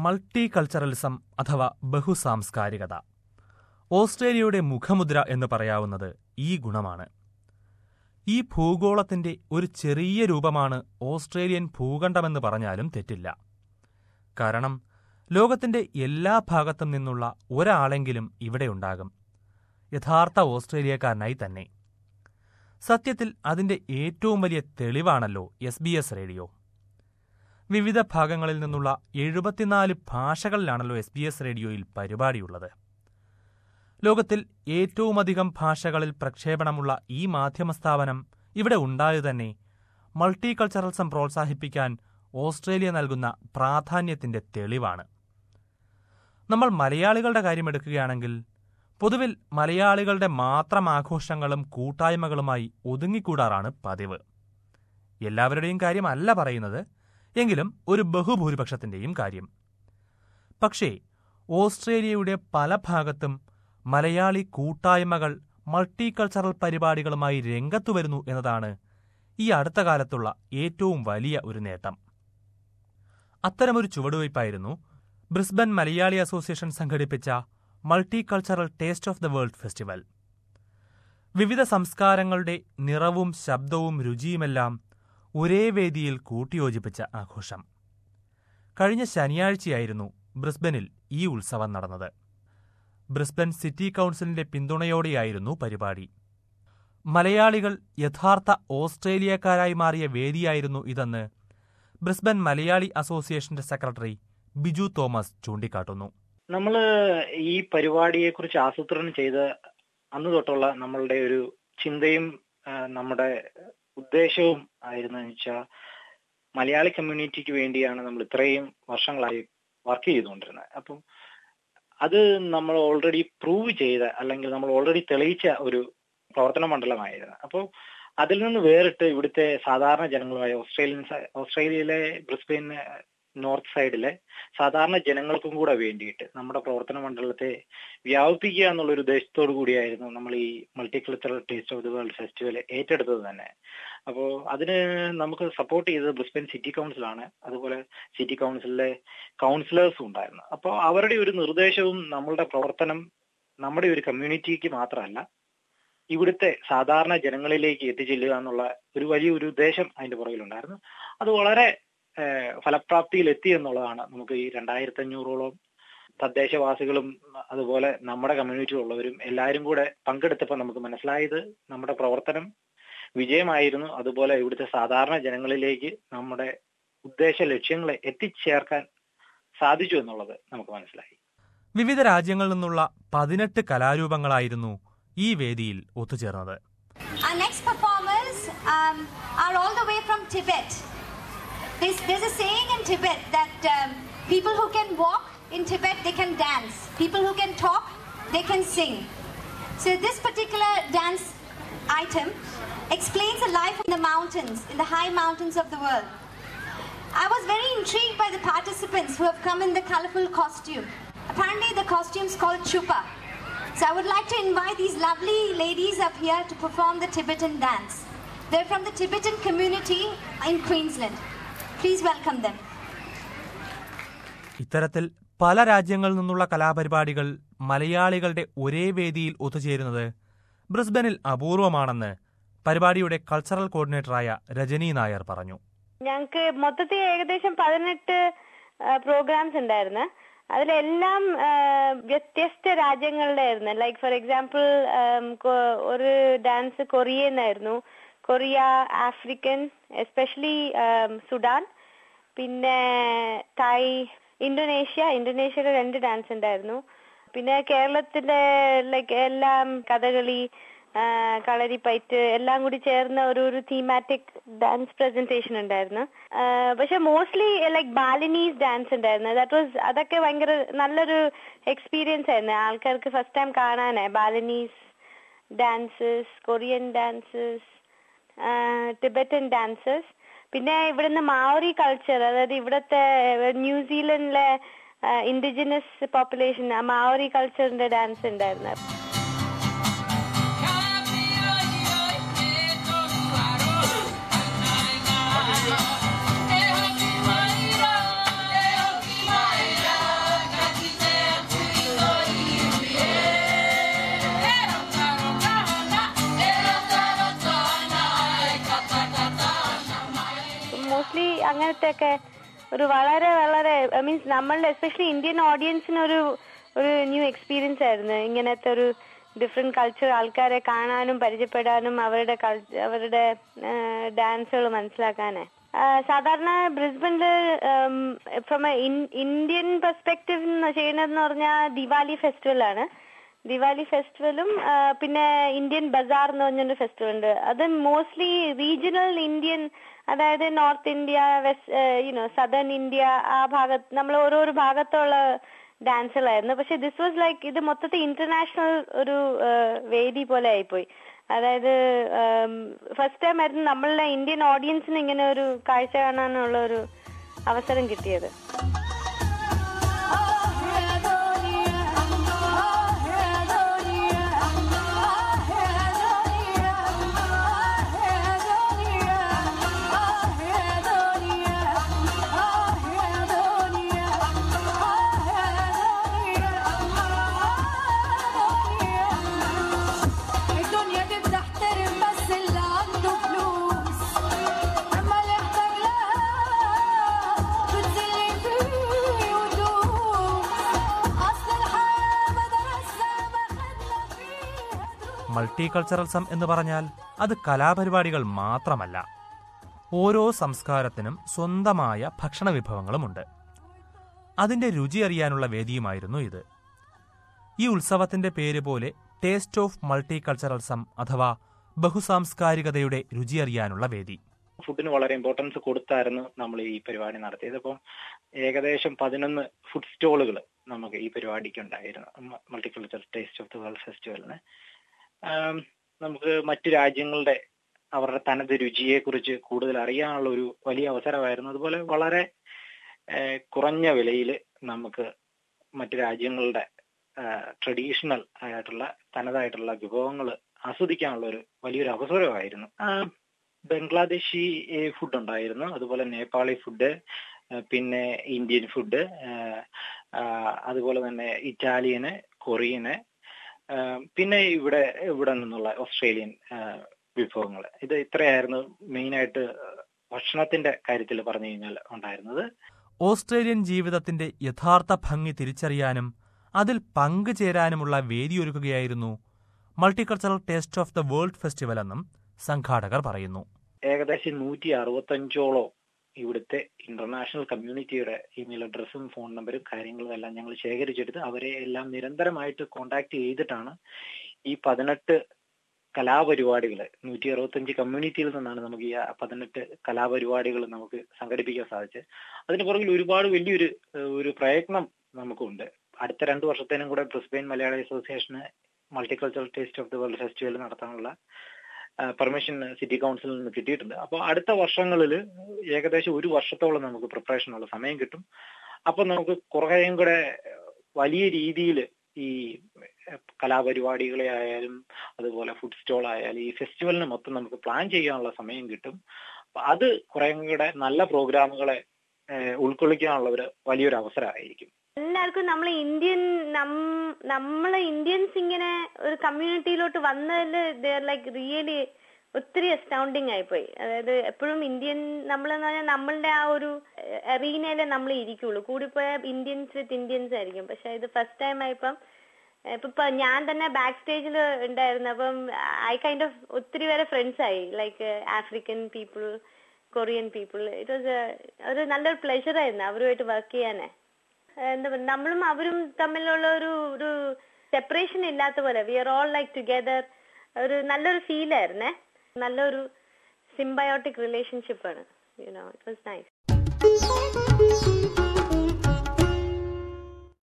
Multi culturalism അഥവാ ബഹുസാംസ്കാരികത ഓസ്ട്രേലിയയുടെ മുഖമുദ്ര എന്ന് പറയാവുന്നത് ഈ ഗുണമാണ് ഈ ഭൂഗോളത്തിന്റെ ഒരു ചെറിയ രൂപമാണ് ഓസ്ട്രേലിയൻ ഭൂഖണ്ഡമെന്ന് പറഞ്ഞാലും തെറ്റില്ല കാരണം ലോകത്തിന്റെ എല്ലാ ഭാഗത്തും നിന്നുള്ള ഒരാളെങ്കിലും ഇവിടെയുണ്ടാകും യഥാർത്ഥ ഓസ്ട്രേലിയക്കാരനായി തന്നെ സത്യത്തിൽ അതിന്റെ ഏറ്റവും വലിയ തെളിവാണല്ലോ എസ് ബി എസ് റേഡിയോ വിവിധ ഭാഗങ്ങളിൽ നിന്നുള്ള എഴുപത്തിനാല് ഭാഷകളിലാണല്ലോ എസ് ബി എസ് റേഡിയോയിൽ പരിപാടിയുള്ളത് ലോകത്തിൽ ഏറ്റവുമധികം ഭാഷകളിൽ പ്രക്ഷേപണമുള്ള ഈ മാധ്യമ സ്ഥാപനം ഇവിടെ ഉണ്ടായതു തന്നെ മൾട്ടി കൾച്ചറൽസം പ്രോത്സാഹിപ്പിക്കാൻ ഓസ്ട്രേലിയ നൽകുന്ന പ്രാധാന്യത്തിന്റെ തെളിവാണ് നമ്മൾ മലയാളികളുടെ കാര്യമെടുക്കുകയാണെങ്കിൽ പൊതുവിൽ മലയാളികളുടെ മാത്രം ആഘോഷങ്ങളും കൂട്ടായ്മകളുമായി ഒതുങ്ങിക്കൂടാറാണ് പതിവ് എല്ലാവരുടെയും കാര്യമല്ല പറയുന്നത് എങ്കിലും ഒരു ബഹുഭൂരിപക്ഷത്തിന്റെയും കാര്യം പക്ഷേ ഓസ്ട്രേലിയയുടെ പല ഭാഗത്തും മലയാളി കൂട്ടായ്മകൾ മൾട്ടി കൾച്ചറൽ പരിപാടികളുമായി രംഗത്തു വരുന്നു എന്നതാണ് ഈ അടുത്ത കാലത്തുള്ള ഏറ്റവും വലിയ ഒരു നേട്ടം അത്തരമൊരു ചുവടുവയ്പായിരുന്നു ബ്രിസ്ബൻ മലയാളി അസോസിയേഷൻ സംഘടിപ്പിച്ച multi cultural taste of the world festival വിവിധ സംസ്കാരങ്ങളുടെ നിറവും ശബ്ദവും രുചിയുമെല്ലാം ഒരേ വേദിയിൽ കൂട്ടിയോജിപ്പിച്ച ആഘോഷം കഴിഞ്ഞ ശനിയാഴ്ചയായിരുന്നു ബ്രിസ്ബനിൽ ഈ ഉത്സവം നടന്നത് ബ്രിസ്ബൻ സിറ്റി കൗൺസിലിന്റെ പിന്തുണയോടെയായിരുന്നു പരിപാടി മലയാളികൾ യഥാർത്ഥ ഓസ്ട്രേലിയക്കാരായി മാറിയ വേദിയായിരുന്നു ഇതെന്ന് ബ്രിസ്ബൻ മലയാളി അസോസിയേഷന്റെ സെക്രട്ടറി ബിജു തോമസ് ചൂണ്ടിക്കാട്ടുന്നു നമ്മൾ ഈ പരിപാടിയെ കുറിച്ച് ആസൂത്രണം ചെയ്ത് അന്ന് തൊട്ടുള്ള നമ്മളുടെ ഒരു ചിന്തയും ആ, നമ്മുടെ ഉദ്ദേശവും ആയിരുന്നെന്ന് വെച്ചാൽ മലയാളി കമ്മ്യൂണിറ്റിക്ക് വേണ്ടിയാണ് നമ്മൾ ഇത്രയും വർഷങ്ങളായി വർക്ക് ചെയ്തുകൊണ്ടിരുന്നത് അപ്പം അത് നമ്മൾ ഓൾറെഡി പ്രൂവ് ചെയ്ത അല്ലെങ്കിൽ നമ്മൾ ഓൾറെഡി തെളിയിച്ച ഒരു പ്രവർത്തന മണ്ഡലമായിരുന്നു അപ്പോൾ അതിൽ നിന്ന് വേറിട്ട് ഇവിടുത്തെ സാധാരണ ജനങ്ങളുമായ ഓസ്ട്രേലിയൻ സ- ഓസ്ട്രേലിയയിലെ ബ്രിസ്ബെയിൻ നോർത്ത് സൈഡിലെ സാധാരണ ജനങ്ങൾക്കും കൂടെ വേണ്ടിയിട്ട് നമ്മുടെ പ്രവർത്തന മണ്ഡലത്തെ വ്യാപിപ്പിക്കുക എന്നുള്ള ഒരു ഉദ്ദേശത്തോടു കൂടിയായിരുന്നു നമ്മൾ ഈ multi cultural taste of the world festival ഏറ്റെടുത്തത് തന്നെ അപ്പോൾ അതിന് നമുക്ക് സപ്പോർട്ട് ചെയ്തത് ബ്രിസ്ബൻ സിറ്റി കൗൺസിലാണ് അതുപോലെ സിറ്റി കൗൺസിലിലെ കൗൺസിലേഴ്സും ഉണ്ടായിരുന്നു അപ്പോൾ അവരുടെ ഒരു നിർദ്ദേശവും നമ്മളുടെ പ്രവർത്തനം നമ്മുടെ ഒരു കമ്മ്യൂണിറ്റിക്ക് മാത്രമല്ല ഇവിടുത്തെ സാധാരണ ജനങ്ങളിലേക്ക് എത്തിച്ചെല്ലുക എന്നുള്ള ഒരു വലിയ ഒരു ഉദ്ദേശം അതിന്റെ പുറകിലുണ്ടായിരുന്നു അത് വളരെ ഏഹ്, ഫലപ്രാപ്തിയിൽ എത്തി എന്നുള്ളതാണ് നമുക്ക് ഈ രണ്ടായിരത്തി അഞ്ഞൂറോളം തദ്ദേശവാസികളും അതുപോലെ നമ്മുടെ കമ്മ്യൂണിറ്റിയിലുള്ളവരും എല്ലാവരും കൂടെ പങ്കെടുത്തപ്പോൾ നമുക്ക് മനസ്സിലായത് നമ്മുടെ പ്രവർത്തനം വിജയമായിരുന്നു അതുപോലെ ഇവിടുത്തെ സാധാരണ ജനങ്ങളിലേക്ക് നമ്മുടെ ഉദ്ദേശ ലക്ഷ്യങ്ങളെ എത്തിച്ചേർക്കാൻ സാധിച്ചു എന്നുള്ളത് നമുക്ക് മനസ്സിലായി വിവിധ രാജ്യങ്ങളിൽ നിന്നുള്ള പതിനെട്ട് കലാരൂപങ്ങളായിരുന്നു ഈ വേദിയിൽ ഒത്തുചേർന്നത് Our next performers um, are all the way from Tibet. There's, there's a saying in Tibet that um, people who can walk in Tibet, they can dance. People who can talk, they can sing. So this particular dance item explains a life in the mountains, in the high mountains of the world. I was very intrigued by the participants who have come in the colorful costume. Apparently, the costume's called chupa. So I would like to invite these lovely ladies up here to perform the Tibetan dance. They're from the Tibetan community in Queensland. Please welcome them. ഇത്തരത്തിൽ പല രാജ്യങ്ങളിൽ നിന്നുള്ള കലാപരിപാടികൾ മലയാളികളുടെ ഒരേ വേദിയിൽ ഒത്തുചേരുന്നത് ബ്രിസ്ബനിൽ അപൂർവമാണെന്ന് പരിപാടിയുടെ cultural കോർഡിനേറ്ററായ Rajani Nair പറഞ്ഞു ഞങ്ങൾക്ക് മൊത്തത്തിൽ ഏകദേശം പതിനെട്ട് പ്രോഗ്രാംസ് ഉണ്ടായിരുന്നു അതിലെല്ലാം ആ, വ്യത്യസ്ത രാജ്യങ്ങളുടെ ആയിരുന്നു ലൈക്ക് ഫോർ എക്സാമ്പിൾ ഒരു ഡാൻസ് കൊറിയനായിരുന്നു കൊറിയ ആഫ്രിക്കൻ എസ്പെഷ്യലി സുഡാൻ പിന്നെ തായ് ഇന്തോനേഷ്യ ഇന്തോനേഷ്യയിലെ രണ്ട് ഡാൻസ് ഉണ്ടായിരുന്നു പിന്നെ കേരളത്തിലെ ലൈക്ക് എല്ലാം കഥകളി ആ, കളരിപ്പയറ്റ് എല്ലാം കൂടി ചേർന്ന ഒരു ഒരു തീമാറ്റിക് ഡാൻസ് പ്രസന്റേഷൻ ഉണ്ടായിരുന്നു ആ, പക്ഷെ മോസ്റ്റ്ലി ലൈക്ക് ബാലിനീസ് ഡാൻസ് ഉണ്ടായിരുന്നു ദാറ്റ് വാസ് അതൊക്കെ ഭയങ്കര നല്ലൊരു എക്സ്പീരിയൻസ് ആയിരുന്നു ആൾക്കാർക്ക് ഫസ്റ്റ് ടൈം കാണാനായി Balinese dances Korean dances Tibetan dances പിന്നെ ഇവിടുന്ന് മാവറി കൾച്ചർ അതായത് ഇവിടുത്തെ ന്യൂസിലൻഡിലെ ഇൻഡിജിനസ് പോപ്പുലേഷൻ മാവറി കൾച്ചറിന്റെ ഡാൻസ് ഉണ്ടായിരുന്നു Thank you. അങ്ങനത്തെ ഒക്കെ ഒരു വളരെ വളരെ മീൻസ് നമ്മളുടെ എസ്പെഷ്യലി ഇന്ത്യൻ ഓഡിയൻസിന് ഒരു ഒരു ന്യൂ എക്സ്പീരിയൻസ് ആയിരുന്നു ഇങ്ങനത്തെ ഒരു ഡിഫറെന്റ് കൾച്ചർ ആൾക്കാരെ കാണാനും പരിചയപ്പെടാനും അവരുടെ കൾ- അവരുടെ ഡാൻസുകൾ മനസ്സിലാക്കാനേ ആ, സാധാരണ ബ്രിസ്ബനില് ഫ്രം ഇന്ത്യൻ പെർസ്പെക്റ്റീവ് ചെയ്യുന്നതെന്ന് പറഞ്ഞാൽ ദിവാലി ഫെസ്റ്റിവൽ ആണ് ദിവാലി ഫെസ്റ്റിവലും ആ, പിന്നെ ഇന്ത്യൻ ബസാർ എന്ന് പറഞ്ഞൊരു ഫെസ്റ്റിവൽ ഉണ്ട് അത് മോസ്റ്റ്ലി റീജിയണൽ ഇന്ത്യൻ അതായത് north India west you know southern India ആ ഭാഗത്ത് നമ്മൾ ഓരോരോ ഭാഗത്തുള്ള ഡാൻസുകളായിരുന്നു പക്ഷെ ദിസ് വാസ് ലൈക്ക് ഇത് മൊത്തത്തിൽ ഇന്റർനാഷണൽ ഒരു ആ, വേദി പോലെ ആയിപ്പോയി അതായത് ഫസ്റ്റ് ടൈം ആയിരുന്നു നമ്മളുടെ ഇന്ത്യൻ ഓഡിയൻസിന് ഇങ്ങനെ ഒരു കാഴ്ച കാണാനുള്ള ഒരു അവസരം കിട്ടിയത് الدنيا دي بتحترم بس اللي عنده فلوس اما اللي يحتاج لها بتزلي فيه ودوس اصل الحياه مدرسه ما خدنا فيها دروس മൾട്ടി കൾച്ചറൽസം എന്ന് പറഞ്ഞാൽ അത് കലാപരിപാടികൾ മാത്രമല്ല ഓരോ സംസ്കാരത്തിനും സ്വന്തമായ ഭക്ഷണ വിഭവങ്ങളുമുണ്ട് അതിന്റെ രുചി അറിയാനുള്ള വേദിയുമായിരുന്നു ഇത് ഈ ഉത്സവത്തിന്റെ പേര് പോലെ ടേസ്റ്റ് ഓഫ് മൾട്ടി കൾച്ചറൽസം അഥവാ ബഹുസാംസ്കാരികതയുടെ രുചി അറിയാനുള്ള വേദി ഫുഡിന് വളരെ ഇമ്പോർട്ടൻസ് കൊടുത്തായിരുന്നു നമ്മൾ ഈ പരിപാടി നടത്തിയത് അപ്പം ഏകദേശം പതിനൊന്ന് ഫുഡ് സ്റ്റോളുകൾ നമുക്ക് ഈ പരിപാടിക്ക് ഉണ്ടായിരുന്നു multiculture taste of the world ഫെസ്റ്റിവലിന് ആം, നമുക്ക് മറ്റു രാജ്യങ്ങളുടെ അവരുടെ തനത് രുചിയെ കുറിച്ച് കൂടുതൽ അറിയാനുള്ള ഒരു വലിയ അവസരമായിരുന്നു അതുപോലെ വളരെ ഏഹ്, കുറഞ്ഞ വിലയിൽ നമുക്ക് മറ്റു രാജ്യങ്ങളുടെ ട്രഡീഷണൽ ആയിട്ടുള്ള തനതായിട്ടുള്ള വിഭവങ്ങൾ ആസ്വദിക്കാനുള്ള ഒരു വലിയൊരു അവസരമായിരുന്നു ആ, ബംഗ്ലാദേശി ഫുഡ് ഉണ്ടായിരുന്നു അതുപോലെ നേപ്പാളി ഫുഡ് പിന്നെ ഇന്ത്യൻ ഫുഡ് അതുപോലെ തന്നെ ഇറ്റാലിയന് കൊറിയന് ആ, പിന്നെ ഇവിടെ ഇവിടെ നിന്നുള്ള ഓസ്ട്രേലിയൻ വിഭവങ്ങൾ ഇത് ഇത്രയായിരുന്നു മെയിനായിട്ട് ഭക്ഷണത്തിന്റെ കാര്യത്തിൽ പറഞ്ഞു കഴിഞ്ഞാൽ ഉണ്ടായിരുന്നത് ഓസ്ട്രേലിയൻ ജീവിതത്തിന്റെ യഥാർത്ഥ ഭംഗി തിരിച്ചറിയാനും അതിൽ പങ്കുചേരാനുമുള്ള വേദിയൊരുക്കുകയായിരുന്നു multicultural taste of the world festival എന്നും സംഘാടകർ പറയുന്നു ഏകദേശം നൂറ്റി അറുപത്തഞ്ചോളം ഇവിടുത്തെ ഇന്റർനാഷണൽ കമ്മ്യൂണിറ്റിയുടെ ഇമെയിൽ അഡ്രസ്സും ഫോൺ നമ്പറും കാര്യങ്ങളും എല്ലാം ഞങ്ങൾ ശേഖരിച്ചെടുത്ത് അവരെ എല്ലാം നിരന്തരമായിട്ട് കോണ്ടാക്ട് ചെയ്തിട്ടാണ് ഈ പതിനെട്ട് കലാപരിപാടികൾ നൂറ്റി അറുപത്തഞ്ച് കമ്മ്യൂണിറ്റിയിൽ നിന്നാണ് നമുക്ക് ഈ പതിനെട്ട് കലാപരിപാടികൾ നമുക്ക് സംഘടിപ്പിക്കാൻ സാധിച്ചത് അതിന് പുറകിൽ ഒരുപാട് വലിയൊരു ഏഹ്, ഒരു പ്രയത്നം നമുക്കുണ്ട് അടുത്ത രണ്ട് വർഷത്തേനും കൂടെ ബ്രിസ്ബെയിൻ മലയാളി അസോസിയേഷന് multicultural taste of the world festival നടത്താനുള്ള പെർമിഷൻ സിറ്റി കൗൺസിലിൽ നിന്ന് കിട്ടിയിട്ടുണ്ട് അപ്പോൾ അടുത്ത വർഷങ്ങളിൽ ഏകദേശം ഒരു വർഷത്തോളം നമുക്ക് പ്രിപ്പറേഷനുള്ള സമയം കിട്ടും അപ്പൊ നമുക്ക് കുറേയും കൂടെ വലിയ രീതിയിൽ ഈ കലാപരിപാടികളെ ആയാലും അതുപോലെ ഫുഡ് സ്റ്റോൾ ആയാലും ഈ ഫെസ്റ്റിവലിന് മൊത്തം നമുക്ക് പ്ലാൻ ചെയ്യാനുള്ള സമയം കിട്ടും അപ്പൊ അത് കുറേയും കൂടെ നല്ല പ്രോഗ്രാമുകളെ ഏഹ്, ഉൾക്കൊള്ളിക്കാനുള്ള ഒരു വലിയൊരു അവസരമായിരിക്കും എല്ലാവർക്കും നമ്മൾ ഇന്ത്യൻ നമ്മളെ ഇന്ത്യൻസ് ഇങ്ങനെ ഒരു കമ്മ്യൂണിറ്റിയിലോട്ട് വന്നതിൽ ലൈക്ക് റിയലി ഒത്തിരി അസ്റ്റൗണ്ടിങ് ആയിപ്പോയി അതായത് എപ്പോഴും ഇന്ത്യൻ നമ്മളെന്ന് പറഞ്ഞാൽ നമ്മളുടെ ആ ഒരു അറീനയിലെ നമ്മൾ ഇരിക്കുള്ളൂ കൂടിപ്പോയ ഇന്ത്യൻസ് വിത്ത് ഇന്ത്യൻസ് ആയിരിക്കും പക്ഷെ ഇത് ഫസ്റ്റ് ടൈം ആയപ്പം ഇപ്പൊ ഇപ്പൊ ഞാൻ തന്നെ ബാക്ക് സ്റ്റേജിൽ ഉണ്ടായിരുന്നു അപ്പം ഐ കൈൻഡ് ഓഫ് ഒത്തിരി പേരെ ഫ്രണ്ട്സ് ആയി like African people Korean people it was ഒരു നല്ലൊരു പ്ലഷർ ആയിരുന്നു അവരുമായിട്ട് വർക്ക് ചെയ്യാനേ എന്താ പറയുക നമ്മളും അവരും തമ്മിലുള്ള ഒരു ഒരു സെപ്പറേഷൻ ഇല്ലാത്ത പോലെ we are all like together ഒരു നല്ലൊരു ഫീൽ ആയിരുന്നേ നല്ലൊരു സിംബയോട്ടിക് റിലേഷൻഷിപ്പ് ആണ് യുനോ ഇറ്റ് വാസ് നൈസ്